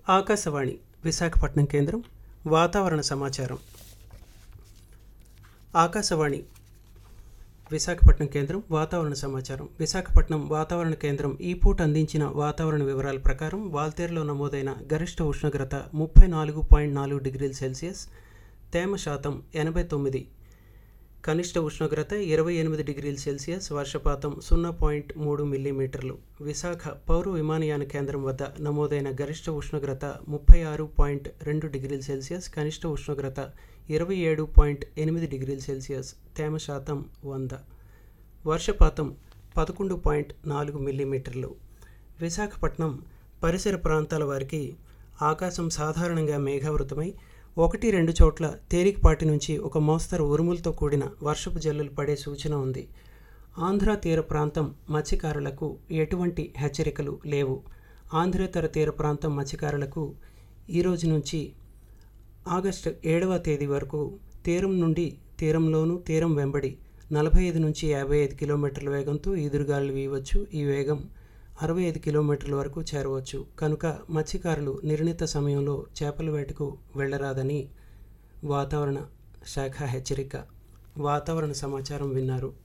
ఆకాశవాణి విశాఖపట్నం కేంద్రం వాతావరణ సమాచారం ఆకాశవాణి విశాఖపట్నం కేంద్రం వాతావరణ సమాచారం విశాఖపట్నం వాతావరణ కేంద్రం ఈ పూట అందించిన వాతావరణ వివరాల ప్రకారం వాల్తేరులో నమోదైన గరిష్ట ఉష్ణోగ్రత ముప్పై నాలుగు పాయింట్ నాలుగు డిగ్రీల సెల్సియస్ తేమ శాతం ఎనభై తొమ్మిది కనిష్ట ఉష్ణోగ్రత ఇరవై ఎనిమిది డిగ్రీల సెల్సియస్ వర్షపాతం సున్నా పాయింట్ మూడు మిల్లీమీటర్లు విశాఖ పౌర విమానయాన కేంద్రం వద్ద నమోదైన గరిష్ట ఉష్ణోగ్రత ముప్పై ఆరు పాయింట్ రెండు డిగ్రీల సెల్సియస్ కనిష్ట ఉష్ణోగ్రత ఇరవై ఏడు పాయింట్ ఎనిమిది డిగ్రీల సెల్సియస్ తేమ శాతం వంద వర్షపాతం పదకొండు పాయింట్ నాలుగు మిల్లీమీటర్లు విశాఖపట్నం పరిసర ప్రాంతాల వారికి ఆకాశం సాధారణంగా మేఘావృతమై ఒకటి రెండు చోట్ల తేలికపాటి నుంచి ఒక మోస్తరు ఉరుములతో కూడిన వర్షపు జల్లులు పడే సూచన ఉంది ఆంధ్ర తీర ప్రాంతం మత్స్యకారులకు ఎటువంటి హెచ్చరికలు లేవు ఆంధ్రేతర తీర ప్రాంతం మత్స్యకారులకు ఈరోజు నుంచి ఆగస్టు ఏడవ తేదీ వరకు తీరం నుండి తీరంలోనూ తీరం వెంబడి నలభై ఐదు నుంచి యాభై ఐదు కిలోమీటర్ల వేగంతో ఈదురుగాలు వీయవచ్చు ఈ వేగం అరవై ఐదు కిలోమీటర్ల వరకు చేరవచ్చు కనుక మత్స్యకారులు నిర్ణీత సమయంలో చేపల వేటకు వెళ్ళరాదని వాతావరణ శాఖ హెచ్చరిక వాతావరణ సమాచారం విన్నారు